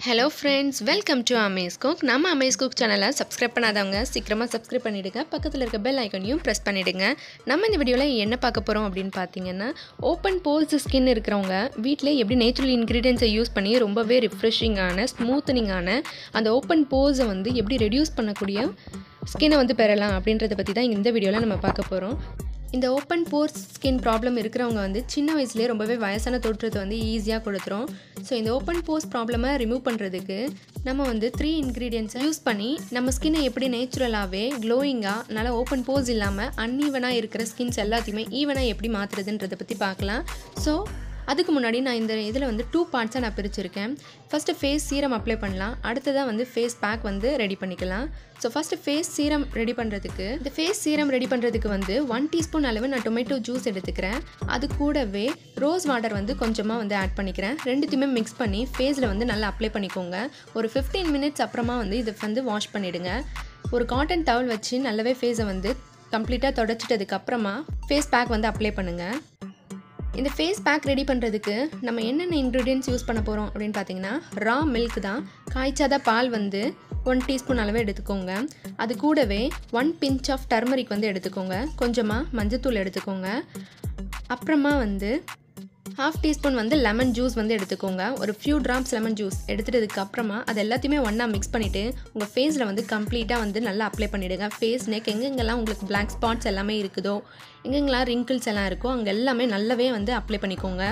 hello friends welcome to Amaze Cook நம்ம Amaze Cook சேனலை subscribe பண்ணாதவங்க சீக்கிரமாக சப்ஸ்கிரைப் பண்ணிவிடுங்க பக்கத்தில் இருக்க பெல் ஐக்கனையும் ப்ரெஸ் பண்ணிவிடுங்க நம்ம இந்த வீடியோவில் என்ன பார்க்க போகிறோம் அப்படின்னு பார்த்தீங்கன்னா ஓப்பன் போர்ஸ் ஸ்கின் இருக்கிறவங்க வீட்டில் எப்படி நேச்சுரல் இன்க்ரீடியன்ஸை யூஸ் பண்ணி ரொம்பவே ரிஃப்ரெஷிங்கான ஸ்மூத்தனிங்கான அந்த ஓப்பன் போர்ஸை வந்து எப்படி ரெடியூஸ் பண்ணக்கூடிய ஸ்கின்னை வந்து பெறலாம் அப்படின்றத பற்றி தான் இந்த வீடியோவில் நம்ம பார்க்க போகிறோம் இந்த ஓப்பன் போர்ஸ் ஸ்கின் ப்ராப்ளம் இருக்கிறவங்க வந்து சின்ன வயசுலேயே ரொம்பவே வயசான தோற்றத்தை வந்து ஈஸியாக கொடுத்துரும் ஸோ இந்த ஓப்பன் போர்ஸ் ப்ராப்ளமை ரிமூவ் பண்ணுறதுக்கு நம்ம வந்து த்ரீ இன்க்ரீடியன்ஸை யூஸ் பண்ணி நம்ம ஸ்கின்னை எப்படி நேச்சுரலாகவே க்ளோயிங்காக நல்லா ஓப்பன் போர்ஸ் இல்லாமல் அன்ஈவனாக இருக்கிற ஸ்கின்ஸ் எல்லாத்தையுமே ஈவனாக எப்படி மாற்றுறதுன்றதை பற்றி பார்க்கலாம் ஸோ அதுக்கு முன்னாடி நான் இந்த இதில் வந்து டூ பார்ட்ஸாக நான் பிரிச்சிருக்கேன் ஃபஸ்ட்டு ஃபேஸ் சீரம் அப்ளை பண்ணலாம் அடுத்ததாக வந்து ஃபேஸ் பேக் வந்து ரெடி பண்ணிக்கலாம் so first face serum ready பண்ணுறதுக்கு இந்த ஃபேஸ் சீரம் ரெடி பண்ணுறதுக்கு வந்து ஒன் டீஸ்பூன் அளவு நான் டொமேட்டோ ஜூஸ் எடுத்துக்கிறேன் அது கூடவே ரோஸ் வாட்டர் வந்து கொஞ்சமாக வந்து ஆட் பண்ணிக்கிறேன் ரெண்டுத்தையுமே மிக்ஸ் பண்ணி ஃபேஸில் வந்து நல்லா அப்ளை பண்ணிக்கோங்க ஒரு ஃபிஃப்டீன் மினிட்ஸ் அப்புறமா வந்து இதை வந்து வாஷ் பண்ணிவிடுங்க ஒரு காட்டன் டவல் வச்சு நல்லாவே ஃபேஸை வந்து கம்ப்ளீட்டாக தொடச்சிட்டதுக்கு அப்புறமா ஃபேஸ் பேக் வந்து அப்ளை பண்ணுங்கள் இந்த ஃபேஸ் பேக் ரெடி பண்ணுறதுக்கு நம்ம என்னென்ன இன்க்ரீடியன்ஸ் யூஸ் பண்ண போகிறோம் அப்படின்னு பார்த்தீங்கன்னா ரா மில்க் தான் காய்ச்சாத பால் வந்து ஒன் டீஸ்பூன் அளவு எடுத்துக்கோங்க அது கூடவே ஒன் பிஞ்ச் ஆஃப் டர்மரிக் வந்து எடுத்துக்கோங்க கொஞ்சமாக மஞ்சத்தூள் எடுத்துக்கோங்க அப்புறமா வந்து ஹாஃப் டீஸ்பூன் வந்து லெமன் ஜூஸ் வந்து எடுத்துக்கோங்க ஒரு ஃபியூ ட்ராப்ஸ் லெமன் ஜூஸ் எடுத்துட்டதுக்கு அப்புறமா அது எல்லாத்தையுமே ஒன்றா மிக்ஸ் பண்ணிவிட்டு உங்கள் ஃபேஸில் வந்து கம்ப்ளீட்டாக வந்து நல்லா அப்ளை பண்ணிவிடுங்க ஃபேஸ் நெக் எங்கெங்கெல்லாம் உங்களுக்கு பிளாக் ஸ்பாட்ஸ் எல்லாமே இருக்குதோ எங்கெங்கெல்லாம் ரிங்கிள்ஸ் எல்லாம் இருக்கோ அங்கே எல்லாமே நல்லாவே வந்து அப்ளை பண்ணிக்கோங்க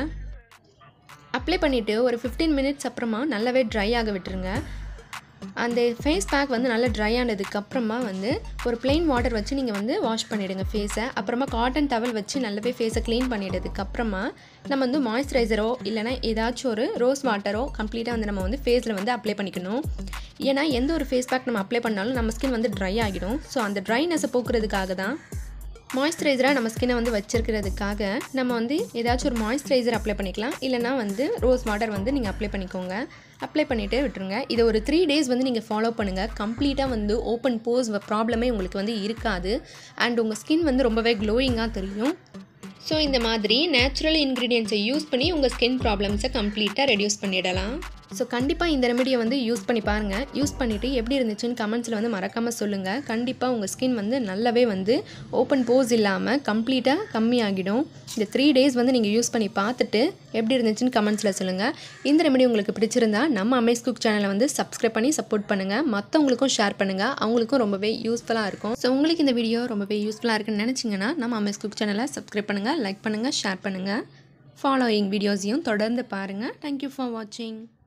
அப்ளை பண்ணிவிட்டு ஒரு ஃபிஃப்டீன் மினிட்ஸ் அப்புறமா நல்லாவே ட்ரை ஆக விட்டுருங்க அந்த ஃபேஸ் பேக் வந்து நல்லா ட்ரை ஆனதுக்கப்புறமா வந்து ஒரு பிளெயின் வாட்டர் வச்சு நீங்கள் வந்து வாஷ் பண்ணிவிடுங்க ஃபேஸை அப்புறமா காட்டன் டவல் வச்சு நல்லாவே ஃபேஸை க்ளீன் பண்ணிட்டதுக்கப்புறமா நம்ம வந்து மாய்ஸ்சரைசரோ இல்லைனா ஏதாச்சும் ஒரு ரோஸ் வாட்டரோ கம்ப்ளீட்டாக வந்து நம்ம வந்து ஃபேஸில் வந்து அப்ளை பண்ணிக்கணும் ஏன்னா எந்த ஒரு ஃபேஸ் பேக் நம்ம அப்ளை பண்ணாலும் நம்ம ஸ்கின் வந்து ட்ரை ஆகிடும் ஸோ அந்த ட்ரைனஸை போக்குறதுக்காக தான் மாய்ஸ்சரைசராக நம்ம ஸ்கின்னை வந்து வச்சிருக்கிறதுக்காக நம்ம வந்து ஏதாச்சும் ஒரு மாய்ஸ்சரைசர் அப்ளை பண்ணிக்கலாம் இல்லைனா வந்து ரோஸ் வாட்டர் வந்து நீங்கள் அப்ளை பண்ணிக்கோங்க அப்ளை பண்ணிவிட்டு விட்டுருங்க இதை ஒரு த்ரீ டேஸ் வந்து நீங்கள் ஃபாலோ பண்ணுங்கள் கம்ப்ளீட்டாக வந்து ஓப்பன் போஸ் ப்ராப்ளமே உங்களுக்கு வந்து இருக்காது அண்ட் உங்கள் ஸ்கின் வந்து ரொம்பவே க்ளோயிங்காக தெரியும் ஸோ இந்த மாதிரி நேச்சுரல் இன்க்ரீடியன்ஸை யூஸ் பண்ணி உங்கள் ஸ்கின் ப்ராப்ளம்ஸை கம்ப்ளீட்டாக ரெடியூஸ் பண்ணிடலாம் ஸோ கண்டிப்பாக இந்த ரெமெடியை வந்து யூஸ் பண்ணி பாருங்கள் யூஸ் பண்ணிவிட்டு எப்படி இருந்துச்சுன்னு கமெண்ட்ஸில் வந்து மறக்காமல் சொல்லுங்கள் கண்டிப்பாக உங்கள் ஸ்கின் வந்து நல்லாவே வந்து ஓப்பன் போஸ் இல்லாமல் கம்ப்ளீட்டாக கம்மியாகிடும் இந்த த்ரீ டேஸ் வந்து நீங்கள் யூஸ் பண்ணி பார்த்துட்டு எப்படி இருந்துச்சுன்னு கமெண்ட்ஸில் சொல்லுங்கள் இந்த ரெமெடி உங்களுக்கு பிடிச்சிருந்தா நம்ம அமேஸ் குக் சேனலை வந்து சப்ஸ்கிரைப் பண்ணி சப்போர்ட் பண்ணுங்கள் மற்றவங்களுக்கும் ஷேர் பண்ணுங்கள் அவங்களுக்கும் ரொம்பவே யூஸ்ஃபுல்லாக இருக்கும் ஸோ உங்களுக்கு இந்த வீடியோ ரொம்பவே யூஸ்ஃபுல்லாக இருக்குன்னு நினச்சிங்கன்னா நம்ம அமேஸ் குக் சேனலை சப்ஸ்கிரைப் பண்ணுங்கள் லைக் பண்ணுங்கள் ஷேர் பண்ணுங்கள் ஃபாலோயிங் வீடியோஸையும் தொடர்ந்து பாருங்கள் தேங்க்யூ ஃபார் வாட்சிங்